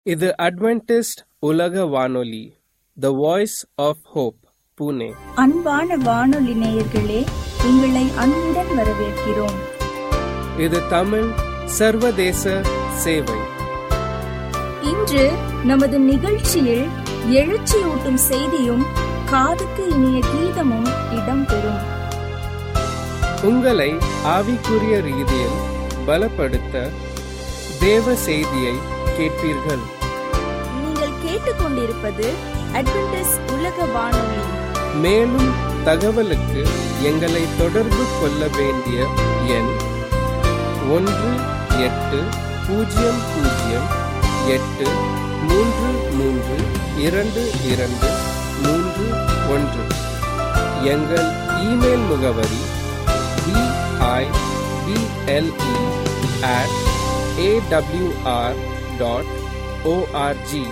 இது அட்வென்டிஸ்ட் உலக வானொலி the Voice of Hope Pune அன்பான வானொலி நேயர்களே உங்களை அன்புடன் வரவேற்கிறோம் இது தமிழ் சர்வதேச சேவை இன்று நமது நிகழ்ச்சியில் எழுச்சியூட்டும் செய்தியும் காதுக்கு இனிய கீதமும் இடம்பெறும் உங்களை ஆவிக்குரிய ரீதியில் பலப்படுத்த தேவ செய்தியை கேட்பீர்கள் நீங்கள் கேட்டுக்கொண்டிருப்பது அட்வென்டிஸ் உலக வானொலி மேலும் தகவலுக்கு எங்களை தொடர்பு கொள்ள வேண்டிய எண் ஒன்று எட்டு பூஜ்ஜியம் பூஜ்ஜியம் எட்டு மூன்று மூன்று இரண்டு இரண்டு மூன்று ஒன்று எங்கள் இமெயில் முகவரி PIBLE at AWR dot ORG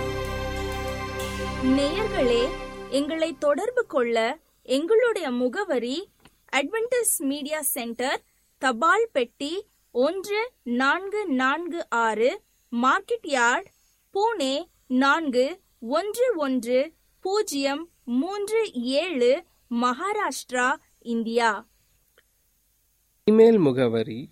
நேயர்களே எங்களை தொடர்பு கொள்ள எங்களுடைய முகவரி அட்வென்டிஸ் மீடியா சென்டர் தபால் பெட்டி ஒன்று நான்கு நான்கு ஆறு மார்க்கெட் யார்ட் பூனே நான்கு ஒன்று ஒன்று பூஜ்ஜியம் மூன்று ஏழு மகாராஷ்டிரா இந்தியா இமெயில் முகவரி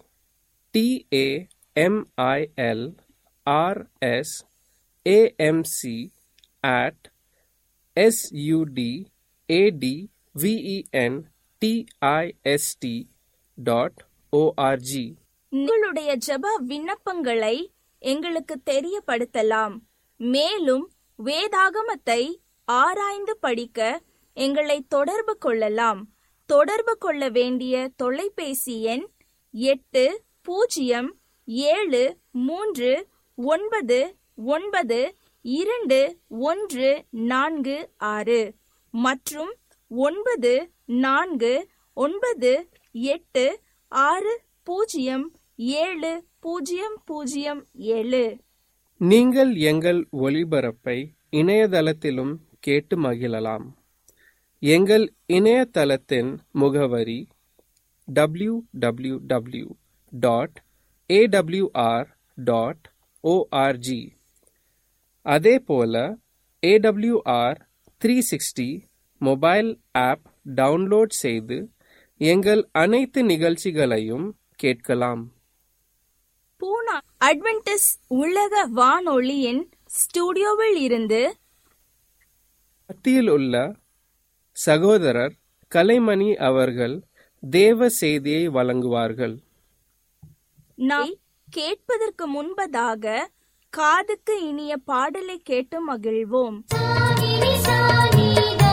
TAMIL RS AMC at SUD AD VEN TIST dot ORG உங்களுடைய ஜெப விண்ணப்பங்களை எங்களுக்கு தெரியப்படுத்தலாம் மேலும் வேதாகமத்தை ஆராய்ந்து படிக்க எங்களை தொடர்பு கொள்ளலாம் தொடர்பு கொள்ள வேண்டிய தொலைபேசி எண் எட்டு பூஜ்ஜியம் ஏழு மூன்று ஒன்பது ஒன்பது இரண்டு ஒன்று நான்கு ஆறு மற்றும் ஒன்பது நான்கு ஒன்பது எட்டு ஆறு பூஜ்ஜியம் ஏழு பூஜ்ஜியம் பூஜ்ஜியம் ஏழு நீங்கள் எங்கள் ஒளிபரப்பை இணையதளத்திலும் கேட்டு மகிழலாம் எங்கள் இணையதளத்தின் முகவரி W W W dot AWR dot ORG அதே போல AWR three sixty mobile app download செய்து எங்கள் அனைத்து நிகழ்ச்சிகளையும் கேட்கலாம் பூனா அட்வென்டிஸ் உலக வானொலியின் ஸ்டுடியோவில் இருந்து மத்தியில் உள்ள சகோதரர் கலைமணி அவர்கள் தேவ செய்தியை வழங்குவார்கள் நாம் கேட்பதற்கு முன்பதாக காதுக்கு இனிய பாடலை கேட்டு மகிழ்வோம் சானிரி சானிதா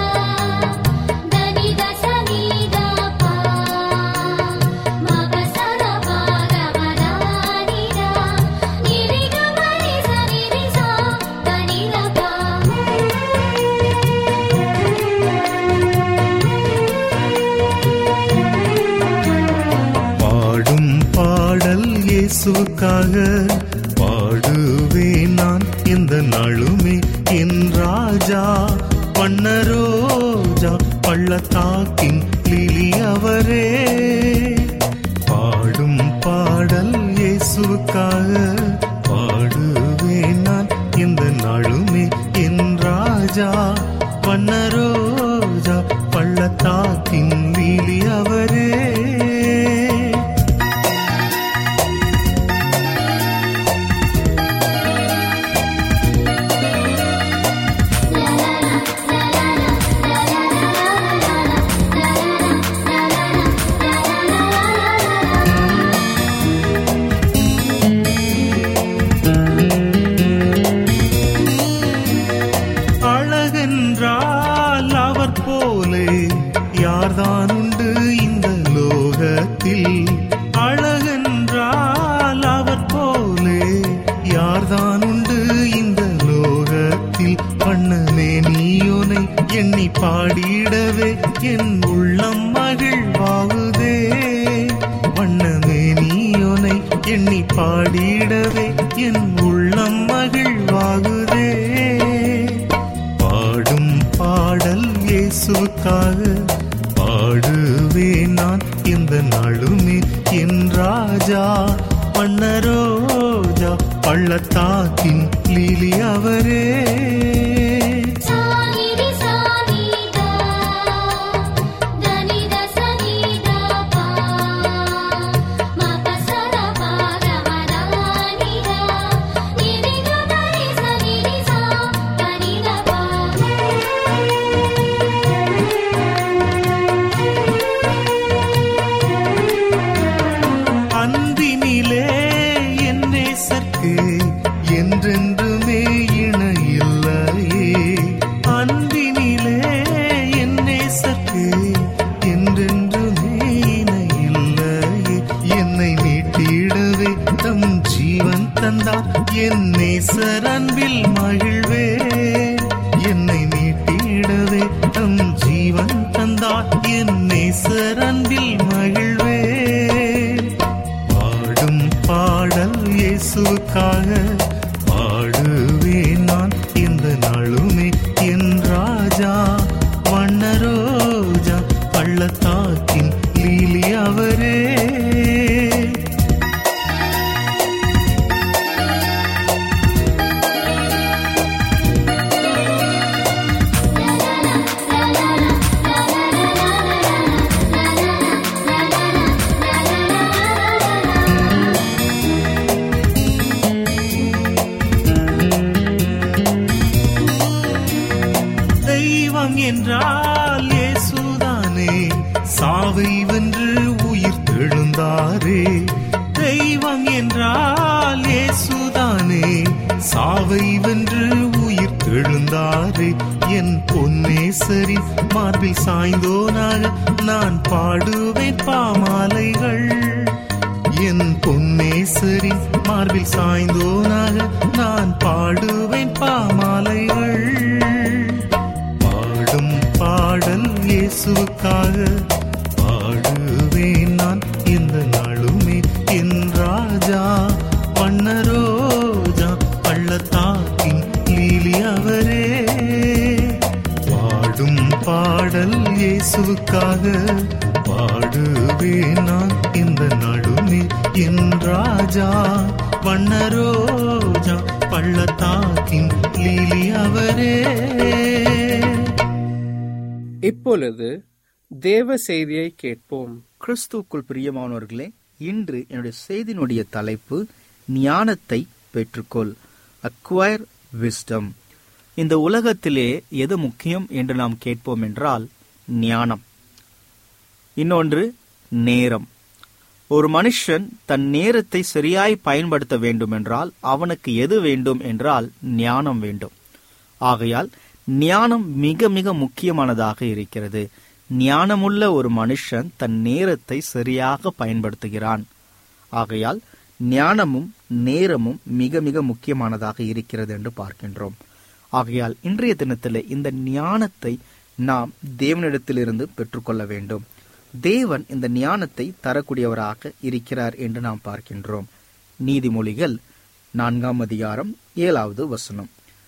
தனித சனிதா பா மகசர பாகமதானிதா நிரிக மரி சனிரி சா தனித பா பாடும் பாடல் இயேசுக்காக பாடுவேன் நான் இந்த நாளுமே என் ராஜா வண்ணரோஜா பள்ளத்தாக்கின் லிலி அவரே பாடும் பாடல் இயேசுக்காக பாடுவேன் நான் இந்த நாளுமே என் ராஜா வண்ணரோஜா பள்ளத்தாக்கின் லீலி அவரே அழகென்றால் அவர் போலே யார்தான் உண்டு இந்த லோகத்தில் அழகென்றால் அவர் போலே யார்தான் உண்டு இந்த லோகத்தில் பண்ணமே நீயோனை எண்ணி பாடிடவே என் உள்ளம் மகிழ்வாகுதே வண்ணமே நீயோனை எண்ணி பாடிடவே என் உள்ளம் மகிழ்வாகுதே பாடும் பாடல் இயேசுக்காக பாடுவேன் நான் இந்த நாளுமே என் ராஜா வண்ணரோஜா பள்ளத்தாக்கின் லீலி அவரே சானிரி சானிதா தனித சனிதா பா மபசர பாரமரானிதா நிரிக பரி சனிரி சா தனித பா அன்பினிலே என் நேசர்க்கு என்றென்றுமே இணையில்லையே அன்பினிலே என் நேசர்க்கு என்றென்றுமே இணையில்லையே என்னை மீட்டிடவே தம் ஜீவன் தந்தார் என் நேசர் அன்பில் மகிழ்வே என்னை மீட்டிடவே தம் ஜீவன் தந்தார் என் நேசர் அன்பில் மகிழ்வே பாடும் பாடல் இயேசுக்காக பாடுவேன் நான் இந்த நாளுமே என் ராஜா வண்ணரோஜா பள்ளத்தாக்கின் லீலி அவரே தெய்வம் என்றால் இயேசுதானே சாவை வென்று உயிர் தெழுந்தாரே தெய்வம் என்றால் இயேசுதானே சாவை வென்று உயிர் தெழுந்தாரே என் பொன்னேசரி மார்பில் சாய்ந்தோனாக நான் பாடுவேன் பாமாலைகள் என் பொன்னேசரி மார்பில் சாய்ந்தோனாக நான் பாடுவேன் பாமாலைகள் பாடும் பாடல் இயேசுவுக்காக பாடுவேன் நான் இந்த நாளுமே என் ராஜா வண்ணரோஜா பள்ளத்தாக்கின் லீலி அவரே பாடும் பாடல் இயேசுவுக்காக பாடுவேன் நான் இந்த நாளுமே என் ராஜா வண்ணரோஜா பள்ளத்தாக்கின் லீலி அவரே இப்பொழுது தேவ செய்தியை கேட்போம் கிறிஸ்துவுக்குள் பிரியமானவர்களே இன்று என்னுடைய செய்தியினுடைய தலைப்பு ஞானத்தை பெற்றுக்கொள் அக்வயர் விஸ்டம் இந்த உலகத்திலே எது முக்கியம் என்று நாம் கேட்போம் என்றால் ஞானம் இன்னொன்று நேரம் ஒரு மனுஷன் தன் நேரத்தை சரியாய் பயன்படுத்த வேண்டுமென்றால் அவனுக்கு எது வேண்டும் என்றால் ஞானம் வேண்டும் ஆகையால் ஞானம் மிக மிக முக்கியமானதாக இருக்கிறது ஞானமுள்ள ஒரு மனுஷன் தன் நேரத்தை சரியாக பயன்படுத்துகிறான் ஆகையால் ஞானமும் நேரமும் மிக மிக முக்கியமானதாக இருக்கிறது என்று பார்க்கின்றோம் ஆகையால் இன்றைய தினத்தில் இந்த ஞானத்தை நாம் தேவனிடத்திலிருந்து பெற்றுக்கொள்ள வேண்டும் தேவன் இந்த ஞானத்தை தரக்கூடியவராக இருக்கிறார் என்று நாம் பார்க்கின்றோம் நீதிமொழிகள் நான்காம் அதிகாரம் ஏழாவது வசனம்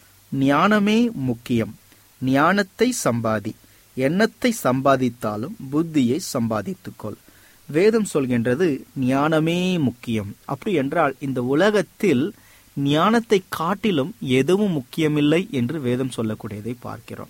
ஞானமே முக்கியம் ஞானத்தை சம்பாதி எண்ணத்தை சம்பாதித்தாலும் புத்தியை சம்பாதித்துக்கொள் வேதம் சொல்கின்றது ஞானமே முக்கியம் அப்படி என்றால் இந்த உலகத்தில் ஞானத்தை காட்டிலும் எதுவும் முக்கியமில்லை என்று வேதம் சொல்லக்கூடியதை பார்க்கிறோம்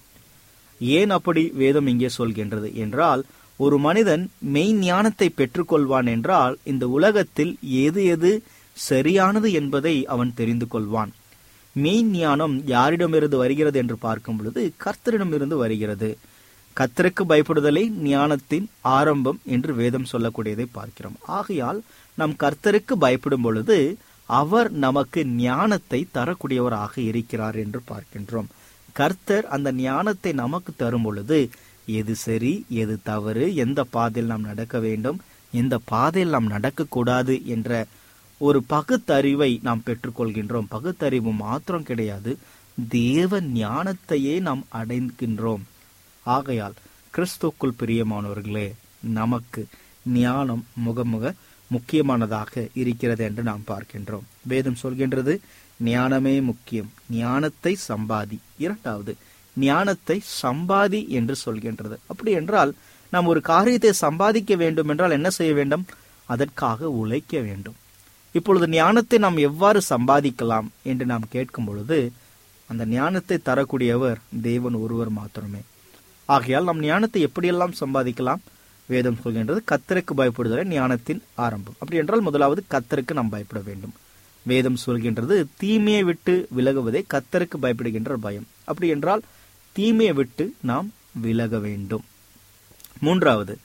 ஏன் அப்படி வேதம் இங்கே சொல்கின்றது என்றால் ஒரு மனிதன் மெய் ஞானத்தை பெற்றுக்கொள்வான் என்றால் இந்த உலகத்தில் எது எது சரியானது என்பதை அவன் தெரிந்து கொள்வான் மெய் ஞானம் யாரிடமிருந்து வருகிறது என்று பார்க்கும் பொழுது கர்த்தரிடமிருந்து வருகிறது கர்த்தருக்கு பயப்படுதலே ஞானத்தின் ஆரம்பம் என்று வேதம் சொல்லக்கூடியதை பார்க்கிறோம் ஆகையால் நம் கர்த்தருக்கு பயப்படும் பொழுது அவர் நமக்கு ஞானத்தை தரக்கூடியவராக இருக்கிறார் என்று பார்க்கின்றோம் கர்த்தர் அந்த ஞானத்தை நமக்கு தரும் பொழுது எது சரி எது தவறு எந்த பாதையில் நாம் நடக்க வேண்டும் எந்த பாதையில் நாம் நடக்கக்கூடாது என்ற ஒரு பகுத்தறிவை நாம் பெற்றுக்கொள்கின்றோம் பகுத்தறிவு மாத்திரம் கிடையாது தேவ ஞானத்தையே நாம் அடைகின்றோம் ஆகையால் கிறிஸ்துக்குள் பிரியமானவர்களே நமக்கு ஞானம் முகமுக முக்கியமானதாக இருக்கிறது என்று நாம் பார்க்கின்றோம் வேதம் சொல்கின்றது ஞானமே முக்கியம் ஞானத்தை சம்பாதி இரண்டாவது ஞானத்தை சம்பாதி என்று சொல்கின்றது அப்படி என்றால் நாம் ஒரு காரியத்தை சம்பாதிக்க வேண்டும் என்றால் என்ன செய்ய வேண்டும் அதற்காக உழைக்க வேண்டும் இப்பொழுது ஞானத்தை நாம் எவ்வாறு சம்பாதிக்கலாம் என்று நாம் கேட்கும் பொழுது அந்த ஞானத்தை தரக்கூடியவர் தேவன் ஒருவர் மாத்திரமே ஆகையால் நாம் ஞானத்தை எப்படியெல்லாம் சம்பாதிக்கலாம் வேதம் சொல்கின்றது கத்தருக்கு பயப்படுதலே ஞானத்தின் ஆரம்பம் அப்படி என்றால் முதலாவது கத்தருக்கு நாம் பயப்பட வேண்டும் வேதம் சொல்கின்றது தீமையை விட்டு விலகுவதே கத்தருக்கு பயப்படுகின்ற பயம் அப்படி என்றால் தீமையை விட்டு நாம் விலக வேண்டும் மூன்றாவது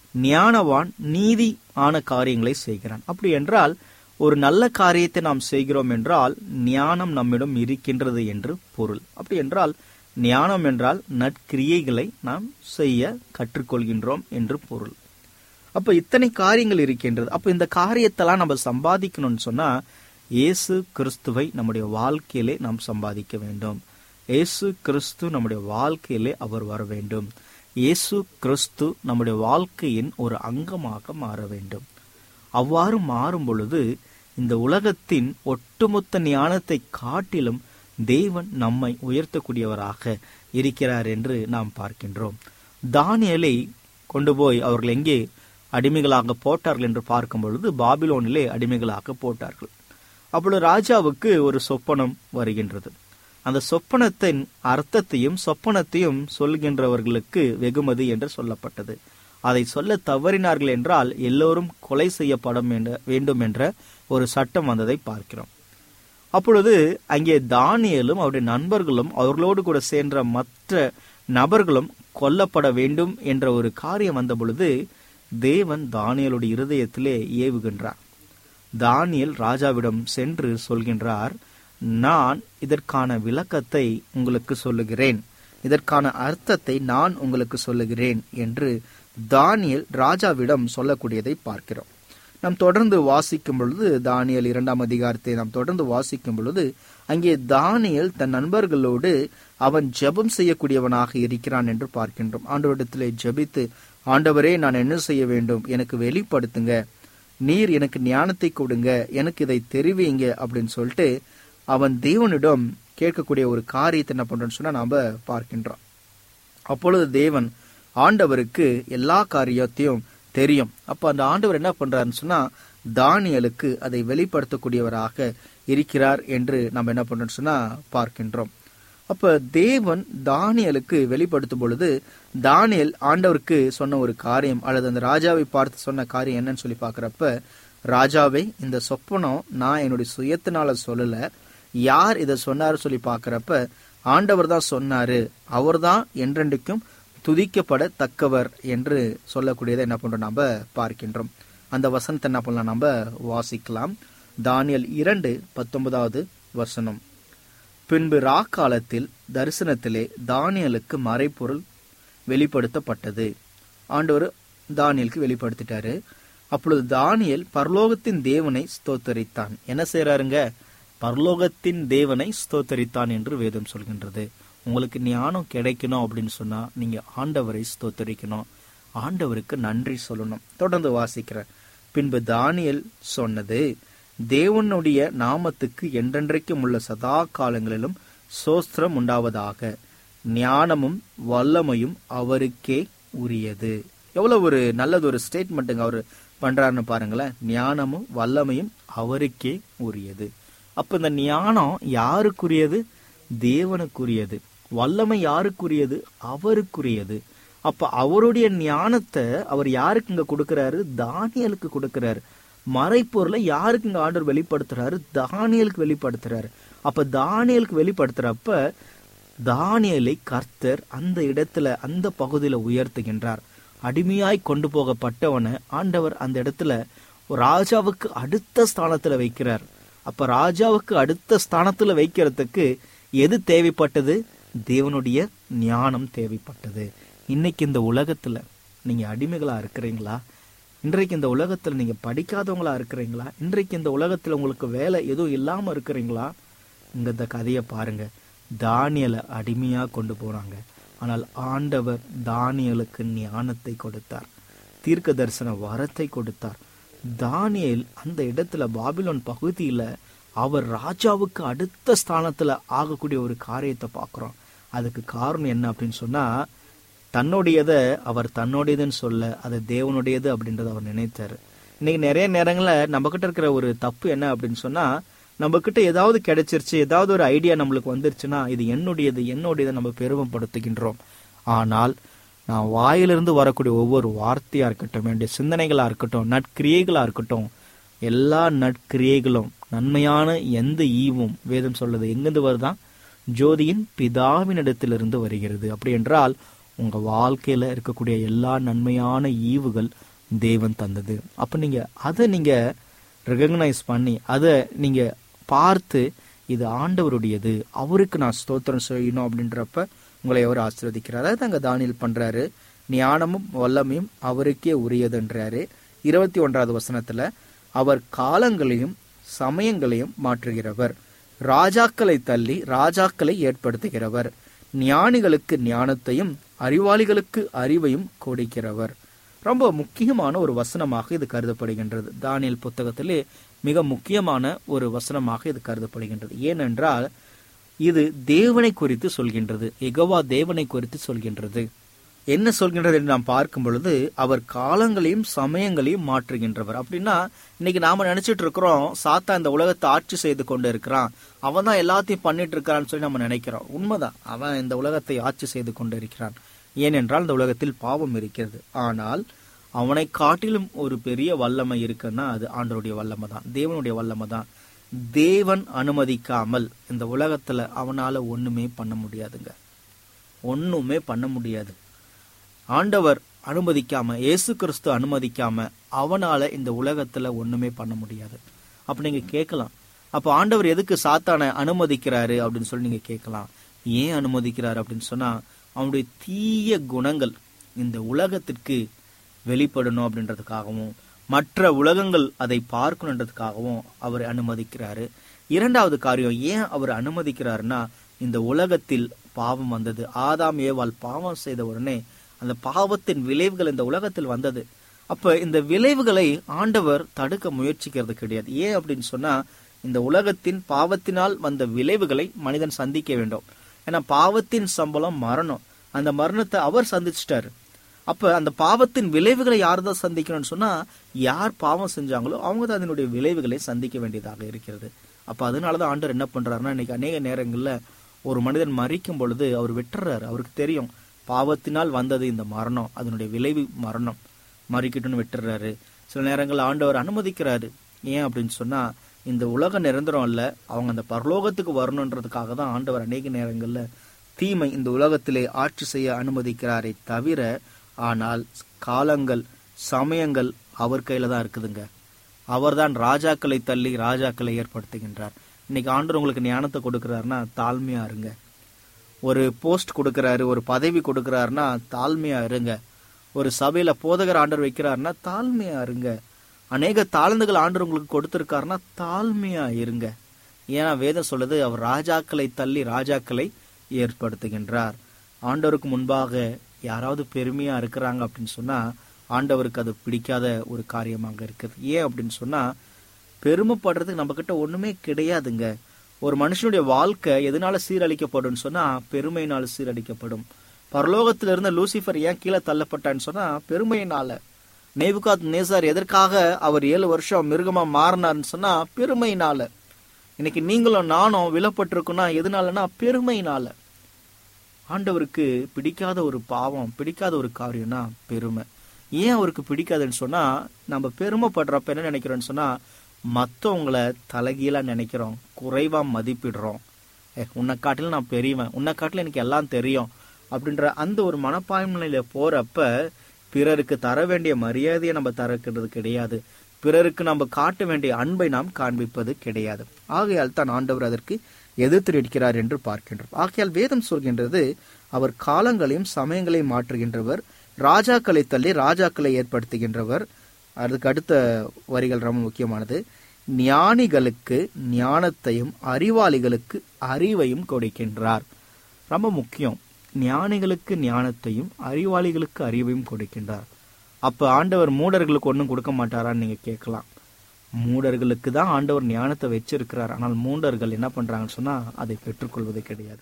ஞானவான் நீதி ஆன காரியங்களை செய்கிறான் அப்படி என்றால் ஒரு நல்ல காரியத்தை நாம் செய்கிறோம் என்றால் ஞானம் நம்மிடம் இருக்கின்றது என்று பொருள் அப்படி என்றால் ஞானம் என்றால் நற்கிரியைகளை நாம் செய்ய கற்றுக்கொள்கின்றோம் என்று பொருள் அப்ப இத்தனை காரியங்கள் இருக்கின்றது அப்ப இந்த காரியத்தெல்லாம் நம்ம சம்பாதிக்கணும்னு சொன்னா இயேசு கிறிஸ்துவை நம்முடைய வாழ்க்கையிலே நாம் சம்பாதிக்க வேண்டும் இயேசு கிறிஸ்து நம்முடைய வாழ்க்கையிலே அவர் வர வேண்டும் இயேசு கிறிஸ்து நம்முடைய வாழ்க்கையின் ஒரு அங்கமாக மாற வேண்டும் அவ்வாறு மாறும் பொழுது இந்த உலகத்தின் ஒட்டுமொத்த ஞானத்தை காட்டிலும் தேவன் நம்மை உயர்த்தக்கூடியவராக இருக்கிறார் என்று நாம் பார்க்கின்றோம் தானியலை கொண்டு போய் அவர்கள் எங்கே அடிமைகளாக போட்டார்கள் என்று பார்க்கும் பொழுது பாபிலோனிலே அடிமைகளாக போட்டார்கள் அப்பொழுது ராஜாவுக்கு ஒரு சொப்பனம் வருகின்றது அந்த சொப்பனத்தின் அர்த்தத்தையும் சொப்பனத்தையும் சொல்கின்றவர்களுக்கு வெகுமதி என்று சொல்லப்பட்டது அதை சொல்ல தவறினார்கள் என்றால் எல்லோரும் கொலை செய்யப்படும் என்ற வேண்டும் என்ற ஒரு சட்டம் வந்ததை பார்க்கிறோம் அப்பொழுது அங்கே தானியலும் அவருடைய நண்பர்களும் அவர்களோடு கூட சேர்ந்த மற்ற நபர்களும் கொல்லப்பட வேண்டும் என்ற ஒரு காரியம் வந்த பொழுது தேவன் தானியலுடைய இருதயத்திலே ஏவுகின்றார் தானியல் ராஜாவிடம் சென்று சொல்கின்றார் நான் இதற்கான விளக்கத்தை உங்களுக்கு சொல்லுகிறேன் இதற்கான அர்த்தத்தை நான் உங்களுக்கு சொல்லுகிறேன் என்று தானியல் ராஜாவிடம் சொல்லக்கூடியதை பார்க்கிறோம் நாம் தொடர்ந்து வாசிக்கும் பொழுது தானியல் இரண்டாம் அதிகாரத்தை நாம் தொடர்ந்து வாசிக்கும் பொழுது அங்கே தானியல் தன் நண்பர்களோடு அவன் ஜெபம் செய்யக்கூடியவனாக இருக்கிறான் என்று பார்க்கின்றோம் ஆண்டவரிடத்திலே ஜெபித்து ஆண்டவரே நான் என்ன செய்ய வேண்டும் எனக்கு வெளிப்படுத்துங்க நீர் எனக்கு ஞானத்தை கொடுங்க எனக்கு இதை தெரிவிங்க அப்படின்னு சொல்லிட்டு அவன் தேவனிடம் கேட்கக்கூடிய ஒரு காரியத்தை என்ன பண்றோம்னு சொன்னா நாம பார்க்கின்றோம் அப்பொழுது தேவன் ஆண்டவருக்கு எல்லா காரியத்தையும் தெரியும் அப்ப அந்த ஆண்டவர் என்ன பண்றாருன்னு சொன்னா தானியலுக்கு அதை வெளிப்படுத்தக்கூடியவராக இருக்கிறார் என்று நம்ம என்ன பண்றோம்னு சொன்னா பார்க்கின்றோம் அப்ப தேவன் தானியலுக்கு வெளிப்படுத்தும் பொழுது தானியல் ஆண்டவருக்கு சொன்ன ஒரு காரியம் அல்லது அந்த ராஜாவை பார்த்து சொன்ன காரியம் என்னன்னு சொல்லி பார்க்கறப்ப ராஜாவே இந்த சொப்பனம் நான் என்னுடைய சுயத்தினால சொல்லல யார் இதை சொன்னாரு சொல்லி பார்க்கறப்ப ஆண்டவர் தான் சொன்னாரு அவர்தான் என்றென்றைக்கும் துதிக்கப்பட தக்கவர் என்று சொல்லக்கூடியதை என்ன பண்றோம் நாம பார்க்கின்றோம் அந்த வசனத்தை என்ன பண்ணலாம் நம்ம வாசிக்கலாம் தானியல் இரண்டு பத்தொன்பதாவது வசனம் பின்பு ராக்காலத்தில் தரிசனத்திலே தானியலுக்கு மறைப்பொருள் வெளிப்படுத்தப்பட்டது ஆண்டவர் தானியலுக்கு வெளிப்படுத்திட்டாரு அப்பொழுது தானியல் பரலோகத்தின் தேவனை ஸ்தோத்தரித்தான் என்ன செய்யறாருங்க பரலோகத்தின் தேவனை ஸ்தோத்தரித்தான் என்று வேதம் சொல்கின்றது உங்களுக்கு ஞானம் கிடைக்கணும் அப்படின்னு சொன்னா நீங்க ஆண்டவரை ஸ்தோத்தரிக்கணும் ஆண்டவருக்கு நன்றி சொல்லணும் தொடர்ந்து வாசிக்கிறேன் பின்பு தானியல் சொன்னது தேவனுடைய நாமத்துக்கு என்றென்றைக்கும் உள்ள சதா காலங்களிலும் சோஸ்திரம் உண்டாவதாக ஞானமும் வல்லமையும் அவருக்கே உரியது எவ்வளவு ஒரு நல்லது ஒரு ஸ்டேட்மெண்ட்டுங்க அவர் பண்றாருன்னு பாருங்களேன் ஞானமும் வல்லமையும் அவருக்கே உரியது அப்ப இந்த ஞானம் யாருக்குரியது தேவனுக்குரியது வல்லமை யாருக்குரியது அவருக்குரியது அப்ப அவருடைய ஞானத்தை அவர் யாருக்கு இங்க கொடுக்கிறாரு தானியலுக்கு கொடுக்கிறாரு மறைப்பொருளை யாருக்கு இங்க ஆண்டவர் வெளிப்படுத்துறாரு தானியலுக்கு வெளிப்படுத்துறாரு அப்ப தானியலுக்கு வெளிப்படுத்துறப்ப தானியலை கர்த்தர் அந்த இடத்துல அந்த பகுதியில உயர்த்துகின்றார் அடிமையாய் கொண்டு போகப்பட்டவனை ஆண்டவர் அந்த இடத்துல ஒரு ராஜாவுக்கு அடுத்த ஸ்தானத்துல வைக்கிறார் அப்ப ராஜாவுக்கு அடுத்த ஸ்தானத்துல வைக்கிறதுக்கு எது தேவைப்பட்டது தேவனுடைய ஞானம் தேவைப்பட்டது இன்னைக்கு இந்த உலகத்துல நீங்க அடிமைகளா இருக்கிறீங்களா இன்றைக்கு இந்த உலகத்துல நீங்க படிக்காதவங்களா இருக்கிறீங்களா இன்றைக்கு இந்த உலகத்துல உங்களுக்கு வேலை எதுவும் இல்லாம இருக்கிறீங்களா இங்க இந்த கதையை பாருங்க தானியலை அடிமையா கொண்டு போறாங்க ஆனால் ஆண்டவர் தானியலுக்கு ஞானத்தை கொடுத்தார் தீர்க்க தரிசன வரத்தை கொடுத்தார் தானியல் அந்த இடத்துல பாபிலோன் பகுதியில அவர் ராஜாவுக்கு அடுத்த ஸ்தானத்துல ஆகக்கூடிய ஒரு காரியத்தை பார்க்கிறோம் அதுக்கு காரணம் என்ன அப்படின்னு சொன்னா தன்னுடையதை அவர் தன்னுடையதுன்னு சொல்ல அது தேவனுடையது அப்படின்றத அவர் நினைத்தாரு இன்னைக்கு நிறைய நேரங்களில் நம்ம கிட்ட இருக்கிற ஒரு தப்பு என்ன அப்படின்னு சொன்னா நம்ம கிட்ட ஏதாவது கிடைச்சிருச்சு ஏதாவது ஒரு ஐடியா நம்மளுக்கு வந்துருச்சுன்னா இது என்னுடையது என்னுடையதை நம்ம பெருமைப்படுத்துகின்றோம் ஆனால் நான் வாயிலிருந்து வரக்கூடிய ஒவ்வொரு வார்த்தையா இருக்கட்டும் என்னுடைய சிந்தனைகளா இருக்கட்டும் நற்கிரியைகளா இருக்கட்டும் எல்லா நற்கிரியைகளும் நன்மையான எந்த ஈவும் வேதம் சொல்லுது எங்கிருந்து வருதான் ஜோதியின் பிதாவினிடத்திலிருந்து வருகிறது அப்படி என்றால் உங்க வாழ்க்கையில இருக்கக்கூடிய எல்லா நன்மையான ஈவுகள் தேவன் தந்தது அப்ப நீங்க அதை நீங்க ரெகக்னைஸ் பண்ணி அதை நீங்க பார்த்து இது ஆண்டவருடையது அவருக்கு நான் ஸ்தோத்திரம் செய்யணும் அப்படின்றப்ப உங்களை அவர் ஆசீர்வதிக்கிறார் அதாவது அங்க தானியல் பண்றாரு ஞானமும் வல்லமையும் அவருக்கே உரியதுன்றாரு இருபத்தி ஒன்றாவது வசனத்துல அவர் காலங்களையும் சமயங்களையும் மாற்றுகிறவர் ராஜாக்களை தள்ளி ராஜாக்களை ஏற்படுத்துகிறவர் ஞானிகளுக்கு ஞானத்தையும் அறிவாளிகளுக்கு அறிவையும் கொடுக்கிறவர் ரொம்ப முக்கியமான ஒரு வசனமாக இது கருதப்படுகின்றது தானியல் புத்தகத்திலே மிக முக்கியமான ஒரு வசனமாக இது கருதப்படுகின்றது ஏனென்றால் இது தேவனை குறித்து சொல்கின்றது எகவா தேவனை குறித்து சொல்கின்றது என்ன சொல்கின்றது என்று நாம் பார்க்கும் பொழுது அவர் காலங்களையும் சமயங்களையும் மாற்றுகின்றவர் அப்படின்னா இன்னைக்கு நாம நினைச்சிட்டு இருக்கிறோம் சாத்தா இந்த உலகத்தை ஆட்சி செய்து கொண்டு இருக்கிறான் அவன் தான் எல்லாத்தையும் பண்ணிட்டு இருக்கிறான்னு சொல்லி நம்ம நினைக்கிறோம் உண்மைதான் அவன் இந்த உலகத்தை ஆட்சி செய்து கொண்டு இருக்கிறான் ஏனென்றால் இந்த உலகத்தில் பாவம் இருக்கிறது ஆனால் அவனை காட்டிலும் ஒரு பெரிய வல்லமை இருக்குன்னா அது ஆண்டவருடைய வல்லமை தான் தேவனுடைய வல்லமை தான் தேவன் அனுமதிக்காமல் இந்த உலகத்துல அவனால ஒண்ணுமே பண்ண முடியாதுங்க ஒண்ணுமே பண்ண முடியாது ஆண்டவர் அனுமதிக்காம இயேசு கிறிஸ்து அனுமதிக்காம அவனால இந்த உலகத்துல ஒண்ணுமே பண்ண முடியாது அப்ப நீங்க கேட்கலாம் அப்ப ஆண்டவர் எதுக்கு சாத்தானை அனுமதிக்கிறாரு அப்படின்னு சொல்லி நீங்க கேட்கலாம் ஏன் அனுமதிக்கிறாரு அப்படின்னு சொன்னா அவனுடைய தீய குணங்கள் இந்த உலகத்திற்கு வெளிப்படணும் அப்படின்றதுக்காகவும் மற்ற உலகங்கள் அதை பார்க்கணுன்றதுக்காகவும் அவர் அனுமதிக்கிறாரு இரண்டாவது காரியம் ஏன் அவர் அனுமதிக்கிறாருன்னா இந்த உலகத்தில் பாவம் வந்தது ஆதாம் ஏவாள் பாவம் செய்த உடனே அந்த பாவத்தின் விளைவுகள் இந்த உலகத்தில் வந்தது அப்ப இந்த விளைவுகளை ஆண்டவர் தடுக்க முயற்சிக்கிறது கிடையாது ஏன் அப்படின்னு சொன்னா இந்த உலகத்தின் பாவத்தினால் வந்த விளைவுகளை மனிதன் சந்திக்க வேண்டும் ஏன்னா பாவத்தின் சம்பளம் மரணம் அந்த மரணத்தை அவர் சந்திச்சிட்டாரு அப்ப அந்த பாவத்தின் விளைவுகளை யார் தான் சந்திக்கணும்னு சொன்னா யார் பாவம் செஞ்சாங்களோ அவங்க தான் அதனுடைய விளைவுகளை சந்திக்க வேண்டியதாக இருக்கிறது அப்ப அதனாலதான் ஆண்டவர் என்ன பண்றாருன்னா இன்னைக்கு அநேக நேரங்கள்ல ஒரு மனிதன் மறிக்கும் பொழுது அவர் விட்டுறாரு அவருக்கு தெரியும் பாவத்தினால் வந்தது இந்த மரணம் அதனுடைய விளைவு மரணம் மறிக்கட்டும்னு விட்டுறாரு சில நேரங்கள் ஆண்டவர் அனுமதிக்கிறாரு ஏன் அப்படின்னு சொன்னா இந்த உலக நிரந்தரம் இல்ல அவங்க அந்த பரலோகத்துக்கு வரணுன்றதுக்காக தான் ஆண்டவர் அநேக நேரங்கள்ல தீமை இந்த உலகத்திலே ஆட்சி செய்ய அனுமதிக்கிறாரே தவிர ஆனால் காலங்கள் சமயங்கள் அவர் கையில தான் இருக்குதுங்க அவர்தான் ராஜாக்களை தள்ளி ராஜாக்களை ஏற்படுத்துகின்றார் இன்னைக்கு ஆண்டவர் உங்களுக்கு ஞானத்தை கொடுக்கிறாருன்னா தாழ்மையா இருங்க ஒரு போஸ்ட் கொடுக்கறாரு ஒரு பதவி கொடுக்கறாருன்னா தாழ்மையா இருங்க ஒரு சபையில போதகர் ஆண்டர் வைக்கிறாருன்னா தாழ்மையா இருங்க அநேக தாழ்ந்துகள் ஆண்டர் உங்களுக்கு கொடுத்திருக்காருன்னா தாழ்மையா இருங்க ஏன்னா வேதம் சொல்லுது அவர் ராஜாக்களை தள்ளி ராஜாக்களை ஏற்படுத்துகின்றார் ஆண்டவருக்கு முன்பாக யாராவது பெருமையா இருக்கிறாங்க அப்படின்னு சொன்னா ஆண்டவருக்கு அது பிடிக்காத ஒரு காரியமாக இருக்குது ஏன் அப்படின்னு சொன்னா பெருமைப்படுறதுக்கு நம்ம கிட்ட ஒண்ணுமே கிடையாதுங்க ஒரு மனுஷனுடைய வாழ்க்கை எதனால சீரழிக்கப்படும் சொன்னா பெருமையினால சீரழிக்கப்படும் பரலோகத்துல இருந்த லூசிஃபர் ஏன் கீழே தள்ளப்பட்டான்னு சொன்னா பெருமையினால நேபுகாத் நேசார் எதற்காக அவர் ஏழு வருஷம் மிருகமா மாறினார்னு சொன்னா பெருமையினால இன்னைக்கு நீங்களும் நானும் விலப்பட்டிருக்கோம்னா எதனாலனா பெருமையினால ஆண்டவருக்கு பிடிக்காத ஒரு பாவம் பிடிக்காத ஒரு காரியம்னா பெருமை ஏன் அவருக்கு பிடிக்காதுன்னு சொன்னா நம்ம பெருமைப்படுறப்ப என்ன நினைக்கிறோம்னு சொன்னா மத்தவங்களை தலைகீழா நினைக்கிறோம் குறைவா மதிப்பிடுறோம் ஏ உன்னை காட்டில நான் பெரியவன் உன்னை காட்டில எனக்கு எல்லாம் தெரியும் அப்படின்ற அந்த ஒரு மனப்பான்மையில போறப்ப பிறருக்கு தர வேண்டிய மரியாதையை நம்ம தரக்கிறது கிடையாது பிறருக்கு நம்ம காட்ட வேண்டிய அன்பை நாம் காண்பிப்பது கிடையாது ஆகையால் தான் ஆண்டவர் அதற்கு எதிர்த்து நிற்கிறார் என்று பார்க்கின்றோம் ஆகையால் வேதம் சொல்கின்றது அவர் காலங்களையும் சமயங்களையும் மாற்றுகின்றவர் ராஜாக்களை தள்ளி ராஜாக்களை ஏற்படுத்துகின்றவர் அதுக்கு அடுத்த வரிகள் ரொம்ப முக்கியமானது ஞானிகளுக்கு ஞானத்தையும் அறிவாளிகளுக்கு அறிவையும் கொடுக்கின்றார் ரொம்ப முக்கியம் ஞானிகளுக்கு ஞானத்தையும் அறிவாளிகளுக்கு அறிவையும் கொடுக்கின்றார் அப்ப ஆண்டவர் மூடர்களுக்கு ஒன்றும் கொடுக்க மாட்டாரான்னு நீங்க கேட்கலாம் மூடர்களுக்கு தான் ஆண்டவர் ஞானத்தை வச்சிருக்கிறார் ஆனால் மூடர்கள் என்ன பண்றாங்கன்னு சொன்னா அதை பெற்றுக்கொள்வது கிடையாது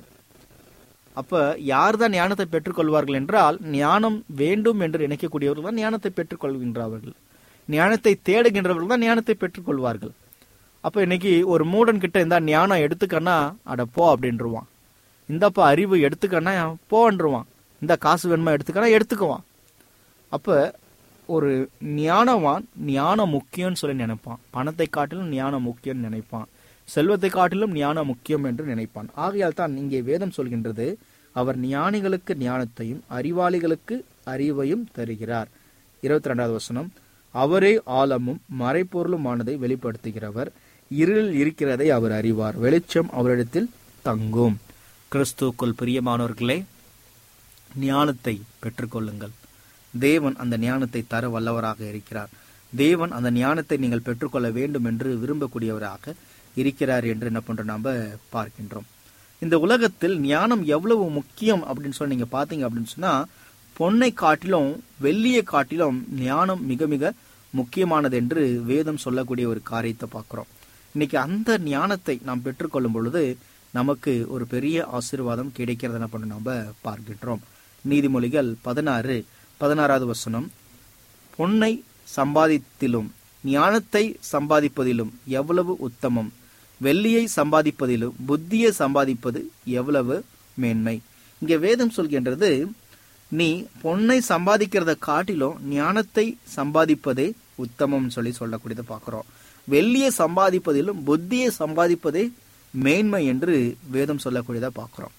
அப்ப யார் தான் ஞானத்தை பெற்றுக்கொள்வார்கள் என்றால் ஞானம் வேண்டும் என்று நினைக்கக்கூடியவர்கள் தான் ஞானத்தை பெற்றுக்கொள்கின்றார்கள் ஞானத்தை தேடுகின்றவர்கள் தான் ஞானத்தை பெற்றுக்கொள்வார்கள் அப்ப இன்னைக்கு ஒரு மூடன் கிட்ட இந்த ஞானம் எடுத்துக்கன்னா அட போ அப்படின்றுவான் இந்தப்பா அறிவு எடுத்துக்கன்னா போன்றுவான் இந்த காசு வேணுமா எடுத்துக்கன்னா எடுத்துக்குவான் அப்ப ஒரு ஞானவான் ஞானம் முக்கியம்னு சொல்லி நினைப்பான் பணத்தை காட்டிலும் ஞானம் முக்கியம்னு நினைப்பான் செல்வத்தை காட்டிலும் ஞானம் முக்கியம் என்று நினைப்பான் ஆகையால் தான் இங்கே வேதம் சொல்கின்றது அவர் ஞானிகளுக்கு ஞானத்தையும் அறிவாளிகளுக்கு அறிவையும் தருகிறார் இருபத்தி ரெண்டாவது வசனம் அவரே ஆழமும் மறைப்பொருளுமானதை வெளிப்படுத்துகிறவர் இருளில் இருக்கிறதை அவர் அறிவார் வெளிச்சம் அவரிடத்தில் தங்கும் கிறிஸ்துக்குள் பிரியமானவர்களே ஞானத்தை பெற்றுக்கொள்ளுங்கள் தேவன் அந்த ஞானத்தை தர வல்லவராக இருக்கிறார் தேவன் அந்த ஞானத்தை நீங்கள் பெற்றுக்கொள்ள வேண்டும் என்று விரும்பக்கூடியவராக இருக்கிறார் என்று என்ன பண்றோம் நாம பார்க்கின்றோம் இந்த உலகத்தில் ஞானம் எவ்வளவு முக்கியம் அப்படின்னு சொல்லி நீங்க பாத்தீங்க அப்படின்னு சொன்னா பொன்னை காட்டிலும் வெள்ளியை காட்டிலும் ஞானம் மிக மிக முக்கியமானது என்று வேதம் சொல்லக்கூடிய ஒரு காரியத்தை பார்க்கிறோம் இன்னைக்கு அந்த ஞானத்தை நாம் பெற்றுக்கொள்ளும் பொழுது நமக்கு ஒரு பெரிய ஆசீர்வாதம் கிடைக்கிறது என்ன பண்ண நாம பார்க்கின்றோம் நீதிமொழிகள் பதினாறு பதினாறாவது வசனம் பொன்னை சம்பாதித்திலும் ஞானத்தை சம்பாதிப்பதிலும் எவ்வளவு உத்தமம் வெள்ளியை சம்பாதிப்பதிலும் புத்தியை சம்பாதிப்பது எவ்வளவு மேன்மை இங்க வேதம் சொல்கின்றது நீ பொன்னை சம்பாதிக்கிறத காட்டிலும் ஞானத்தை சம்பாதிப்பதே உத்தமம் சொல்லி சொல்லக்கூடியதை பார்க்கிறோம் வெள்ளியை சம்பாதிப்பதிலும் புத்தியை சம்பாதிப்பதே மேன்மை என்று வேதம் சொல்லக்கூடியதை பார்க்கிறோம்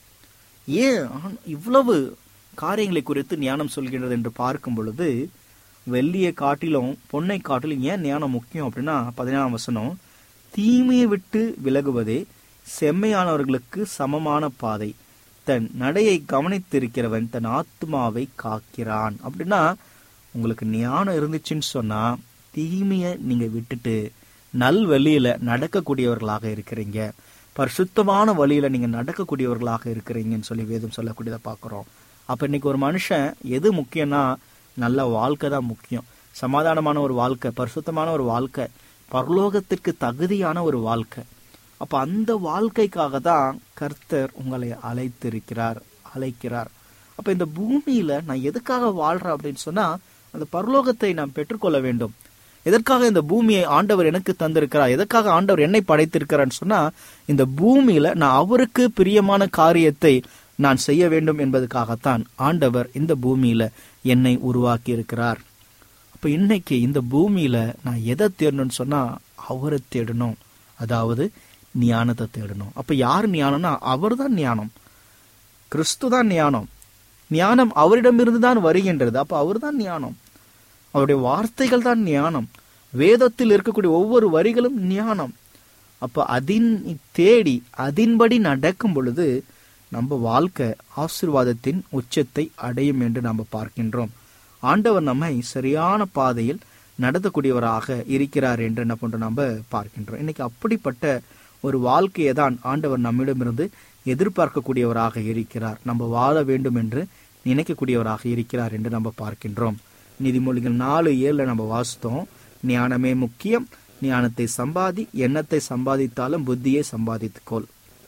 ஏன் ஆன- இவ்வளவு காரியங்களை குறித்து ஞானம் சொல்கின்றது என்று பார்க்கும் பொழுது வெள்ளியை காட்டிலும் பொன்னை காட்டிலும் ஏன் ஞானம் முக்கியம் அப்படின்னா பதினாறாம் வசனம் தீமையை விட்டு விலகுவதே செம்மையானவர்களுக்கு சமமான பாதை தன் நடையை கவனித்திருக்கிறவன் தன் ஆத்மாவை காக்கிறான் அப்படின்னா உங்களுக்கு ஞானம் இருந்துச்சுன்னு சொன்னா தீமையை நீங்க விட்டுட்டு நல் வழியில நடக்கக்கூடியவர்களாக இருக்கிறீங்க பரிசுத்தமான வழியில நீங்க நடக்கக்கூடியவர்களாக இருக்கிறீங்கன்னு சொல்லி வேதம் சொல்லக்கூடியதை பார்க்கிறோம் அப்ப இன்னைக்கு ஒரு மனுஷன் எது முக்கியம்னா நல்ல வாழ்க்கை தான் முக்கியம் சமாதானமான ஒரு வாழ்க்கை பரிசுத்தமான ஒரு வாழ்க்கை பரலோகத்திற்கு தகுதியான ஒரு வாழ்க்கை அப்ப அந்த வாழ்க்கைக்காக தான் கர்த்தர் உங்களை அழைத்திருக்கிறார் அழைக்கிறார் அப்ப இந்த பூமியில நான் எதுக்காக வாழ்றேன் அப்படின்னு சொன்னா அந்த பரலோகத்தை நான் பெற்றுக்கொள்ள வேண்டும் எதற்காக இந்த பூமியை ஆண்டவர் எனக்கு தந்திருக்கிறார் எதற்காக ஆண்டவர் என்னை படைத்திருக்கிறான்னு சொன்னா இந்த பூமியில நான் அவருக்கு பிரியமான காரியத்தை நான் செய்ய வேண்டும் என்பதற்காகத்தான் ஆண்டவர் இந்த பூமியில என்னை உருவாக்கி இருக்கிறார் அப்ப இன்னைக்கு இந்த பூமியில நான் எதை தேடணும்னு சொன்னா அவரை தேடணும் அதாவது ஞானத்தை தேடணும் அப்ப யார் ஞானம்னா அவர்தான் ஞானம் கிறிஸ்து தான் ஞானம் ஞானம் அவரிடமிருந்து தான் வருகின்றது அப்ப அவர்தான் ஞானம் அவருடைய வார்த்தைகள் தான் ஞானம் வேதத்தில் இருக்கக்கூடிய ஒவ்வொரு வரிகளும் ஞானம் அப்ப அதின் தேடி அதின்படி நடக்கும் பொழுது நம்ம வாழ்க்கை ஆசீர்வாதத்தின் உச்சத்தை அடையும் என்று நாம் பார்க்கின்றோம் ஆண்டவர் நம்மை சரியான பாதையில் நடத்தக்கூடியவராக இருக்கிறார் என்று என்ன பண்றோம் நம்ம பார்க்கின்றோம் இன்னைக்கு அப்படிப்பட்ட ஒரு வாழ்க்கையை தான் ஆண்டவர் நம்மிடமிருந்து எதிர்பார்க்கக்கூடியவராக இருக்கிறார் நம்ம வாழ வேண்டும் என்று நினைக்கக்கூடியவராக இருக்கிறார் என்று நம்ம பார்க்கின்றோம் நீதிமொழிகள் நாலு ஏழுல நம்ம வாசித்தோம் ஞானமே முக்கியம் ஞானத்தை சம்பாதி எண்ணத்தை சம்பாதித்தாலும் புத்தியை சம்பாதித்துக்கொள்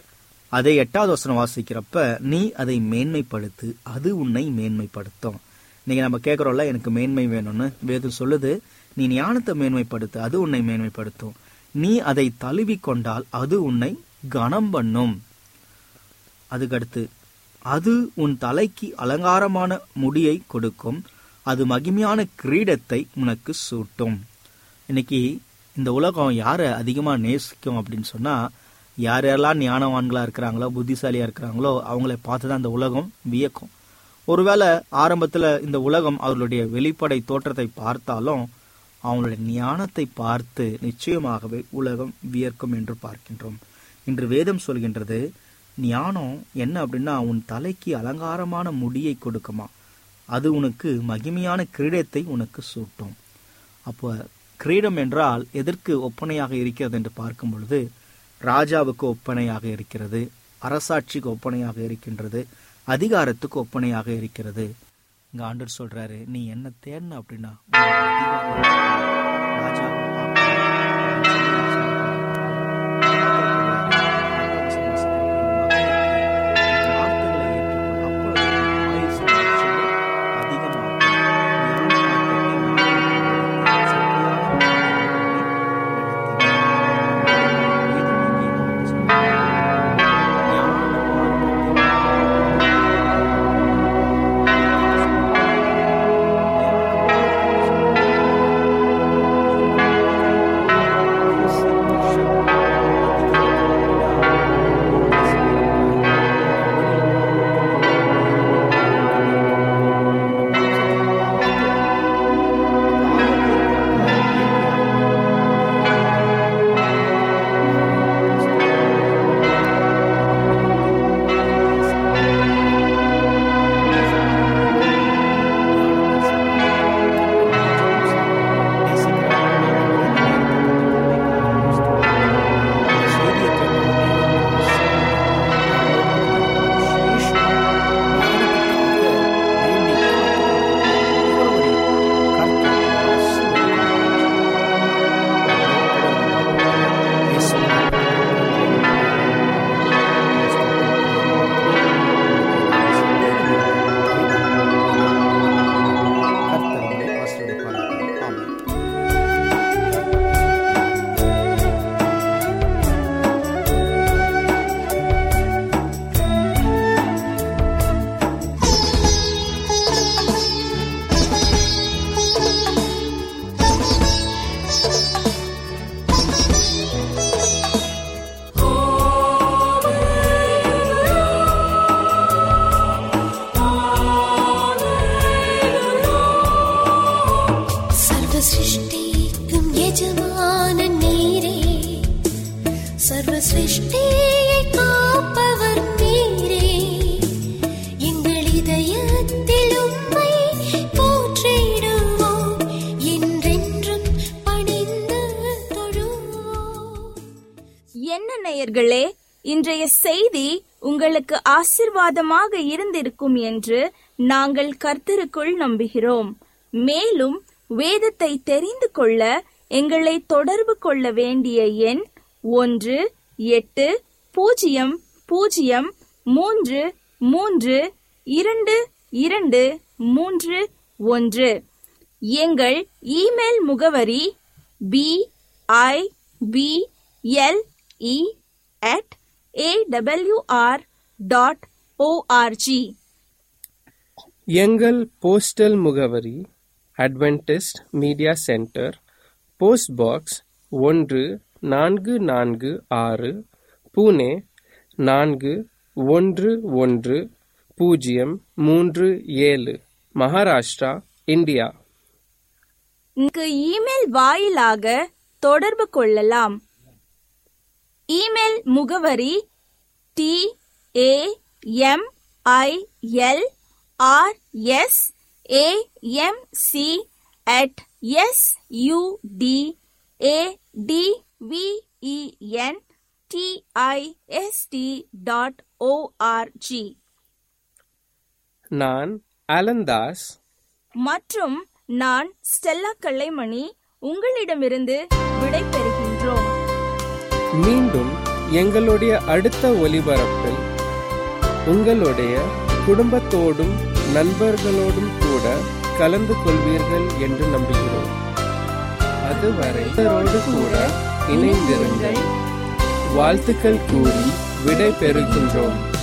அதை எட்டாவது வசனம் வாசிக்கிறப்ப நீ அதை மேன்மைப்படுத்து அது உன்னை மேன்மைப்படுத்தும் நீங்க நம்ம கேட்கறோம்ல எனக்கு மேன்மை வேணும்னு வேதம் சொல்லுது நீ ஞானத்தை மேன்மைப்படுத்து அது உன்னை மேன்மைப்படுத்தும் நீ அதை தழுவி கொண்டால் அது உன்னை கனம் பண்ணும் அதுக்கடுத்து அது உன் தலைக்கு அலங்காரமான முடியை கொடுக்கும் அது மகிமையான கிரீடத்தை உனக்கு சூட்டும் இன்னைக்கு இந்த உலகம் யாரை அதிகமா நேசிக்கும் அப்படின்னு சொன்னா யார் யாரெல்லாம் ஞானவான்களா இருக்கிறாங்களோ புத்திசாலியா இருக்கிறாங்களோ அவங்கள பார்த்து தான் இந்த உலகம் வியக்கும் ஒருவேளை ஆரம்பத்துல இந்த உலகம் அவர்களுடைய வெளிப்படை தோற்றத்தை பார்த்தாலும் அவங்களுடைய ஞானத்தை பார்த்து நிச்சயமாகவே உலகம் வியர்க்கும் என்று பார்க்கின்றோம் இன்று வேதம் சொல்கின்றது ஞானம் என்ன அப்படின்னா உன் தலைக்கு அலங்காரமான முடியை கொடுக்குமா அது உனக்கு மகிமையான கிரீடத்தை உனக்கு சூட்டும் அப்போ கிரீடம் என்றால் எதற்கு ஒப்பனையாக இருக்கிறது என்று பார்க்கும் பொழுது ராஜாவுக்கு ஒப்பனையாக இருக்கிறது அரசாட்சிக்கு ஒப்பனையாக இருக்கின்றது அதிகாரத்துக்கு ஒப்பனையாக இருக்கிறது இங்க ஆண்டவர் சொல்றாரு நீ என்ன தேடின அப்படின்னா உனக்கு அதிகாரம் இருக்கு. ராஜாவுக்கு ஒப்பனை. வார்த்தைகளை ஏற்றுக்கொள். அப்பொழுது உன் ஆயுசு வருஷங்கள் அதிகமாகும். ஞான வார்த்தைக்கு ஞானம் கொடுத்து, சத்தியான நேயர்களே இன்றைய செய்தி உங்களுக்கு ஆசிர்வாதமாக இருந்திருக்கும் என்று நாங்கள் கர்த்தருக்குள் நம்புகிறோம் மேலும் வேதத்தை தெரிந்து கொள்ள எங்களை தொடர்பு கொள்ள வேண்டிய எண் ஒன்று எட்டு பூஜ்ஜியம் பூஜ்ஜியம் மூன்று மூன்று இரண்டு இரண்டு மூன்று ஒன்று எங்கள் இமெயில் முகவரி P I B L E at AWR dot ORG எங்கள் போஸ்டல் முகவரி Adventist media centre post box ஒன்று நான்கு நான்கு ஆறு புனே நான்கு ஒன்று ஒன்று பூஜ்ஜியம் மூன்று ஏழு மகாராஷ்டிரா இந்தியா இங்கு இமெயில் வாயிலாக தொடர்பு கொள்ளலாம் இமெயில் முகவரி T A M I L R S A M C at S U D A D V E N T I S T dot ORG நான் அலந்தாஸ் மற்றும் நான் ஸ்டெல்லா கலைமணி உங்களிடமிருந்து விடை பெறுகின்றோம் மீண்டும் எங்களுடைய அடுத்த ஒலிபரப்பில் உங்களுடைய குடும்பத்தோடும் நண்பர்களோடும் கூட கலந்து கொள்வீர்கள் என்று நம்புகிறோம் அதுவரை இவரோடு கூட இணைந்திருங்கள் வாழ்த்துக்கள் கூறி விடை பெறுகின்றோம்